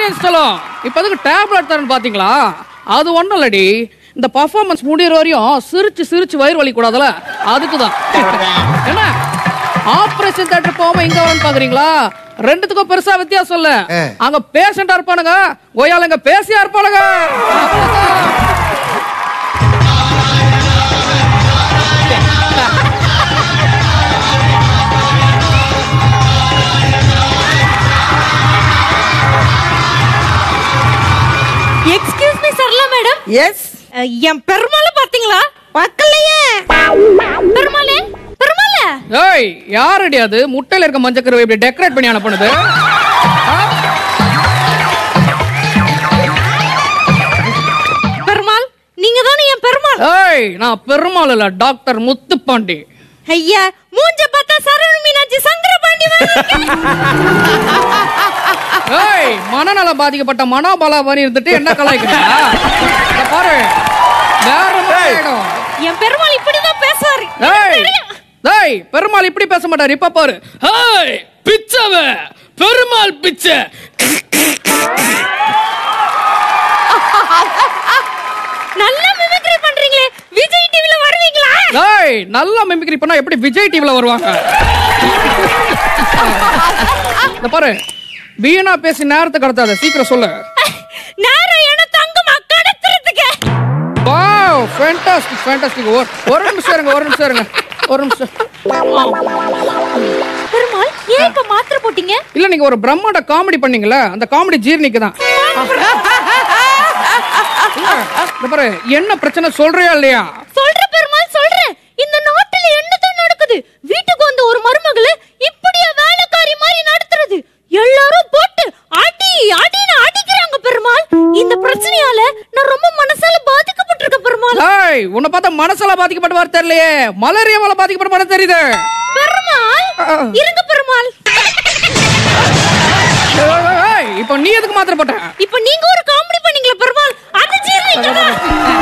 Audience தலம் இப்ப எதுக்கு டேப்லெட் தரேன்னு பாத்தீங்களா அது ஒண்ணும் இல்லடி இந்த பர்ஃபார்மன்ஸ் முடியிற வரையும் சிரிச்சு சிரிச்சு வயிறு வலி கூடாதுல அதுக்கு தான் என்ன ஆபரேஷன் தேட்டர் போகாம இங்க வரணும் பாக்குறீங்களா ரெண்டுத்துக்கும் பெருசா வித்தியாசம் இல்ல அங்க பேஷண்டா இருப்பானுங்க கோயாலங்க பேசியா இருப்பானுங்க excuse me Sarala madam yes என் பெருமாளை பாத்தீங்களா பார்க்கலையே பெருமாளே பெருமாளே ஏய் யாரடி அது முட்டையில இருக்க மஞ்சக்கருவை இப்படி டெக்கரேட் பண்ணி அனுப்புனது பெருமாள் நீங்க தானே என் பெருமாள் ஏய் நான் பெருமாள் இல்ல டாக்டர் முத்துப்பாண்டி ஐயா மூஞ்ச பார்த்தா சரவண மீனாட்சி சங்கரபாண்டி மாதிரி ஏய் மனநலம் பாதிக்கப்பட்ட மனோபலாபாரி இருந்துட்டு என்ன கலாய்க்கிறா இத பாரு வேற மாதிரி ஆயிடும். என் பெருமாள் இப்படிதான் பேசுவாரு ஏய் ஏய் பெருமாள் இப்படி பேச மாட்டாரு இப்ப பாரு ஏய் பிச்சவ பெருமாள் பிச்சை நல்லா மிமிக்ரி பண்றீங்களே விஜய் டிவில வருவீங்களா ஏய் நல்லா மிமிக்ரி பண்ணா எப்படி விஜய் டிவில வருவாங்க இந்த பாரு வீணா பேசி நேரத்தை கடத்தாத சீக்கிரம் சொல்லு நேரம் என தங்கமா கடத்துறதுக்கு வாவ் ஃபேண்டாஸ்டிக் ஃபேண்டாஸ்டிக் ஒரு ஒரு நிமிஷம் இருங்க ஒரு நிமிஷம் இருங்க ஒரு நிமிஷம் பெருமாள் ஏன் இப்ப மாத்திரை போட்டீங்க இல்ல நீங்க ஒரு பிரம்மாண்ட காமெடி பண்ணீங்கல்ல அந்த காமெடி ஜீர்ணிக்கு தான் இந்த பாரு என்ன பிரச்சனை சொல்றியா இல்லையா சொல்ற பெருமாள் சொல்றேன் இந்த நாட்டுல என்னதான் நடக்குது வீட்டுக்கு வந்த ஒரு மருமகள இப்படியா வேலைக்காரி மாதிரி நடத்துறது எல்லாரும் போட்டு அடி அடின்னு அடிக்கிறாங்க பெருமாள் இந்த பிரச்சனையால நான் ரொம்ப மனசால பாதிக்கப்பட்டிருக்கேன் பெருமாள் ஏய் உன்னை பார்த்தா மனசுல பாதிக்கப்பட்ட மாதிரி தெரியலையே மலேரியாவால பாதிக்கப்பட்ட மாதிரி தெரியுது பெருமாள் இருங்க பெருமாள் ஏய், ஏய், ஏய், இப்போ நீ எதுக்கு மாத்திரை போட்ட இப்ப நீங்க ஒரு காமெடி பண்ணீங்களா பெருமாள் அது ஜீரணிக்கணும்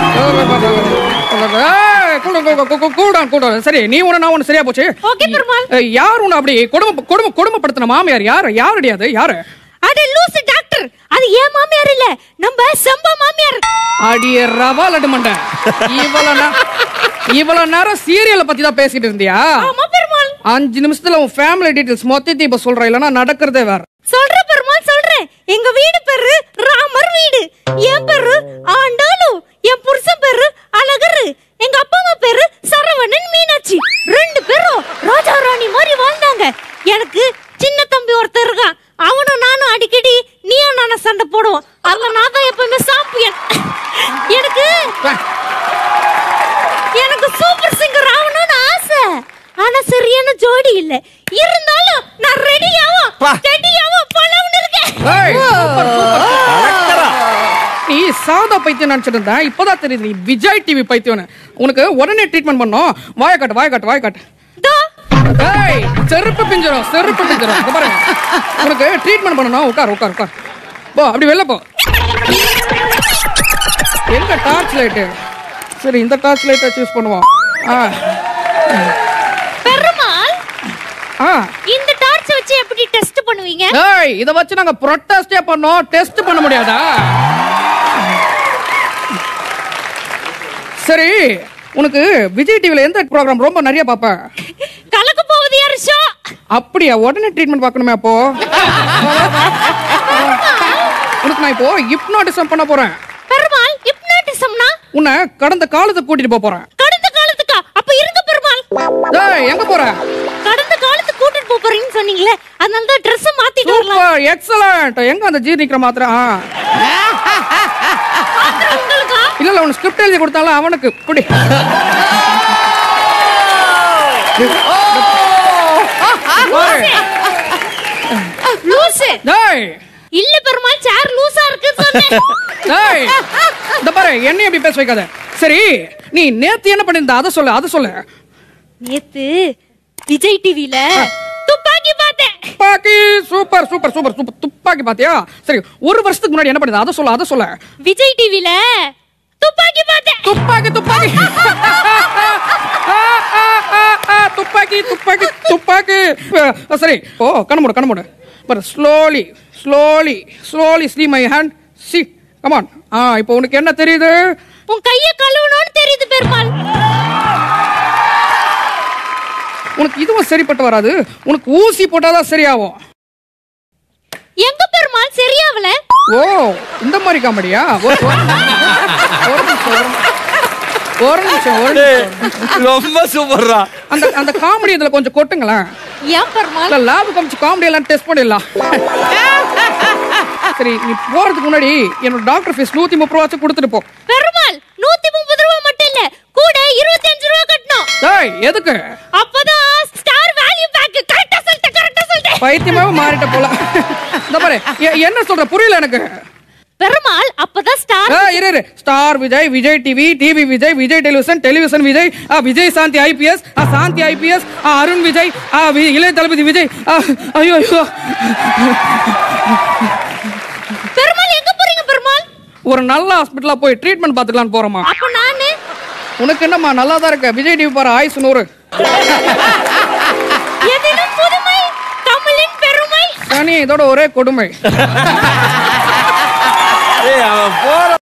ஏய், கூடு, கூடு, கூடு, கூடு, கூடு. சரி நீ ஒண்ணு நான் ஒண்ணு சரியா போச்சு ஓகே பெருமாள் ஏய், யார் உன்னை அப்படி கொடுமை கொடுமை கொடுமைப்படுத்தின மாமியார் யாரு யாருடி அது யாரு அட லூசு டாக்டர் அது ஏன் மாமியார் இல்ல நம்ம செம்பா மாமியார் அடிய ரவா லட்டு மண்டை இவ்வளவு நே- இவ்வளவு நேரம் சீரியலை பத்தி தான் பேசிட்டு இருந்தியா ஆமா பெருமாள் அஞ்சு நிமிஷத்துல உன் ஃபேமிலி டீடைல்ஸ் மொத்தத்தையும் இப்ப சொல்ற இல்லைன்னா நடக்கிறதே வேற சொல்ற பெருமாள் சொல்றேன் எங்க வீடு பேரு ராமர் வீடு என் பேரு ஆண்டாளு என் புருஷன் பேரு அழகரு எங்க அப்பா அம்மா பேரு சரவணன் மீனாட்சி ரெண்டு பேரும் ராஜா ராணி மாதிரி வாழ்ந்தாங்க எனக்கு சின்ன தம்பி ஒருத்தர் இருக்கான் அவனும் நானும் அடிக்கடி நீயும் நானும் சண்டை போடுவோம் அதுல நான் தான் எப்பவுமே சாம்பியன் எனக்கு எனக்கு சூப்பர் சிங்கர் ஆகணும்னு ஆசை ஆனா சரியான ஜோடி இல்ல இருந்தாலும் நான் ரெடியாவும் பா. ரெடியாவும் பழம்னு இருக்கேன் ஏய், சூப்பர், சூப்பர். நீ சாதா பைத்தியம் நினைச்சிட்டு இருந்த இப்பதான் தெரியுது நீ விஜய் டிவி பைத்தியம்னு உனக்கு உடனே ட்ரீட்மெண்ட் பண்ணோம் வாய காட்டு வாய காட்டு வாய காட்டு தோ, ஏய் செருப்பு பிஞ்சிரும் செருப்பு பிஞ்சிரும் இங்க பாருங்க உனக்கு ட்ரீட்மெண்ட் பண்ணணும் உட்கார் உட்கார் உட்கார் போ அப்படி வெளில போ எங்க டார்ச் லைட்டு சரி இந்த டார்ச் லைட்டை சூஸ் பண்ணுவோம் ஆ பெருமாள் ஆ இந்த டார்ச் வச்சு எப்படி டெஸ்ட் பண்ணுவீங்க ஏய் இத வச்சு நாங்க ப்ரொட்டஸ்டே பண்ணோம் டெஸ்ட் பண்ண முடியாதா சரி உனக்கு விஜய் டிவில எந்த ப்ரோக்ராம் ரொம்ப நிறைய பாப்ப கலக்க போகுது யாரு ஷோ அப்படியா உடனே ட்ரீட்மெண்ட் பார்க்கணுமே அப்போ உனக்கு நான் இப்போ ஹிப்னாட்டிசம் பண்ண போறேன் பெருமாள் ஹிப்னாட்டிசம்னா உன்னை கடந்த காலத்துக்கு கூட்டிட்டு போக போறேன் கடந்த காலத்துக்கா அப்ப இருங்க பெருமாள் ஏய் எங்க போற கடந்த காலத்துக்கு கூட்டிட்டு போப் போறீங்கன்னு சொன்னீங்களே அதனால தான் ட்ரெஸ் மாத்திட்டு வரலாம் சூப்பர் எக்ஸலண்ட் எங்க அந்த ஜீர்ணிக்கிற மாத்திரை ஆ மாத்திரை உங்களுக்கா இல்ல இல்ல உனக்கு ஸ்கிரிப்ட் எழுதி கொடுத்தாலும் அவனுக்கு குடி பாரு. லூசு டேய் இல்ல பெருமாள் சேர் லூசா இருக்குன்னு சொன்னேன் டேய் இந்த பாரு என்னையும் அப்படி பேச வைக்காத சரி நீ நேத்து என்ன பண்ணிருந்த அதை சொல்லு அதை சொல்லு நேத்து விஜய் டிவில துப்பாக்கி பார்த்தேன் துப்பாக்கி சூப்பர் சூப்பர் சூப்பர் சூப்பர் துப்பாக்கி பாத்தியா சரி ஒரு வருஷத்துக்கு முன்னாடி என்ன பண்ணிருந்த அதை சொல்லு அதை சொல்லு விஜய் டிவில துப்பாக்கி பார்த்தேன் துப்பாக்கி துப்பாக்கி ஆ, ஆ, ஆ, ஆ, துப்பாக்கி துப்பாக்கி துப்பாக்கி அஹ், சரி ஓ கண்ணு மூடு கண்ணு மூடு பர் slowly slowly slowly see my hand see come on ஆ இப்போ உனக்கு என்ன தெரியுது உன் கைய கழுவணும்னு தெரியுது பெருமாள் உனக்கு இதுவும் சரிப்பட்டு வராது உனக்கு ஊசி போட்டாதான் சரியாகும் எங்க பெருமாள் சரியாவல ஓ இந்த மாதிரி காமெடியா ஒரு ஒரு நிமிஷம், ஒரு நிமிஷம், ஒரு நிமிஷம் ஒரு நிமிஷம் ரொம்ப சூப்பர்ரா அந்த அந்த காமெடி இதுல கொஞ்சம் கொட்டுங்களேன் ஏன் பெருமாள் இல்ல லேபுக்கு அமைச்சு காமெடி எல்லாம் டெஸ்ட் பண்ணிடலாம் சரி நீ போறதுக்கு முன்னாடி என்னோட டாக்டர் ஃபீஸ் நூத்தி முப்பது ரூபாச்சும் கொடுத்துட்டு போ பெருமாள் நூத்தி முப்பது ரூபா மட்டும் இல்ல கூட இருபத்தி அஞ்சு ரூபா கட்டணும் ஏய் எதுக்கு அப்பதான் ஸ்டார் வேல்யூ பேக் கரெக்டா சொல்லிட்டேன் கரெக்டா சொல்லிட்டேன் பைத்தியமாவே மாறிட்ட போல இந்த பாரு எ- என்ன சொல்ற புரியல எனக்கு பெருமாள் அப்பதான் ஸ்டார் ஏய், இரு இரு star Vijay Vijay TV TV Vijay Vijay television television Vijay ஆ, விஜய் சாந்தி ஐபிஎஸ் சாந்தி ஐபிஎஸ் அருண் விஜய் ஆ, வி- இளைய தளபதி விஜய் ஆ, ஐயோ ஐயோ பெருமாள் எங்க போறீங்க பெருமாள் ஒரு நல்ல ஹாஸ்பிட்டலா போய் ட்ரீட்மெண்ட் பார்த்துக்கலான்னு போறோமா அப்ப நானு உனக்கு என்னம்மா நல்லா தான் இருக்க விஜய் டிவி பாரு ஆயுசு நூறு எதிலும் புதுமை தமிழின் பெருமை சனி இதோட ஒரே கொடுமை ஏய் அவன் போற